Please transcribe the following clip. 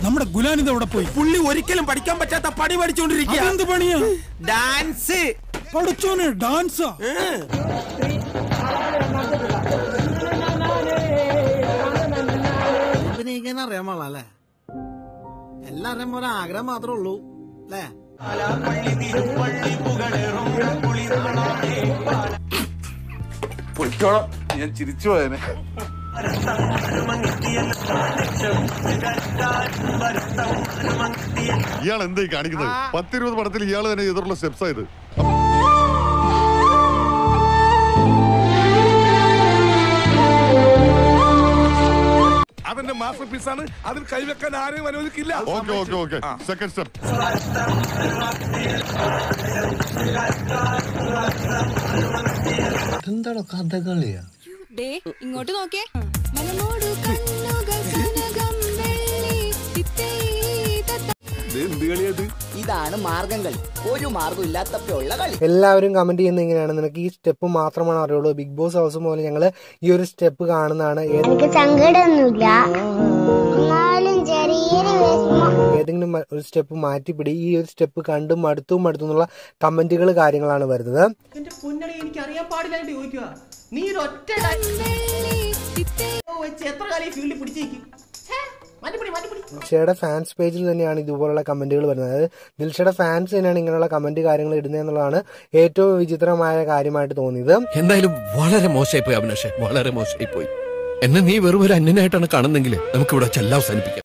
നമ്മുടെ ഗുലാനിത് അവിടെ പോയി പുള്ളി ഒരിക്കലും പഠിക്കാൻ പറ്റാത്ത പണി പഠിച്ചുകൊണ്ടിരിക്കുക എന്ത് പണിയാ ഡാൻസ് പഠിച്ചോനെ ഡാൻസാ അഭിനയിക്കാൻ അറിയാൻ പാടില്ല അല്ലേ എല്ലാം അറിയാൻ പോലെ ആഗ്രഹം മാത്രമേ ഉള്ളൂ അല്ലേ പൊയ്ക്കോളാം ഞാൻ ചിരിച്ചു പോയനെ ഇയാൾ എന്തായി കാണിക്കുന്നത് പത്തിരുപത് പടത്തിൽ ഇയാൾ തന്നെ ചെയ്തിട്ടുള്ള സ്റ്റെപ്സ് ആയത് അതെന്റെ മാസ്റ്റർ പീസാണ് അതിൽ കൈവെക്കാൻ ആരെയും അനുവദിക്കില്ല okay okay okay second step എന്താണോ കഥകളിയാ ഡേ ഇങ്ങോട്ട് നോക്കിയേ മനമോടു കണ്ണുകൾ കനകം വെള്ളി തിത്തൈതത്ത എന്ത് കളിയത് ഇതാണ് മാർഗം കളി ഒരു മാർഗം ഇല്ലാത്തപ്പോഴുള്ള കളി എല്ലാവരും കമന്റ് ചെയ്യുന്ന ഇങ്ങനെയാണ് നിനക്ക് ഈ സ്റ്റെപ്പ് മാത്രമാണ് അറിയുള്ളൂ ബിഗ് ബോസ് ഹൗസ് പോലെ ഞങ്ങൾ ഈ ഒരു സ്റ്റെപ്പ് കാണുന്നതാണ് ഏത് എനിക്ക് സങ്കടമൊന്നുമില്ല എന്നാലും ചെറിയൊരു വിഷമം ഏതെങ്കിലും മ- ഒരു സ്റ്റെപ്പ് മാറ്റിപ്പിടി ഈ ഒരു സ്റ്റെപ്പ് കണ്ടും മടുത്തും മടുത്തും എന്നുള്ള കമന്റുകൾ കാര്യങ്ങളാണ് വരുന്നത് എന്റെ പൊന്നടി എനിക്ക് അറിയാൻ പാടില്ലായിട്ട് ചോദിക്കുക നീ ഒരു ഒറ്റ വെള്ളി തിത്തൈ വെച്ച് എത്ര കാലം ഈ ഫീൽഡിൽ പിടിച്ചേക്കും മാറ്റിപ്പിടി മാറ്റിപ്പിടി ദിൽഷയുടെ ഫാൻസ് പേജിൽ തന്നെയാണ് ഇതുപോലുള്ള കമന്റുകൾ വരുന്നത് അതായത് ദിൽഷയുടെ ഫാൻസ് തന്നെയാണ് ഇങ്ങനെയുള്ള കമന്റ് കാര്യങ്ങൾ ഇടുന്നത് എന്നുള്ളതാണ് ഏറ്റവും വിചിത്രമായ കാര്യമായിട്ട് തോന്നിയത് എന്തായാലും വളരെ മോശമായി പോയി അഭിലാഷ് വളരെ മോശമായി പോയി എന്നെ നീ വെറും ഒരു അന്യനായിട്ടാണ് കാണുന്നെങ്കിൽ നമുക്ക് ഇവിടെ ചെല്ലാം അവസാനിപ്പിക്കാം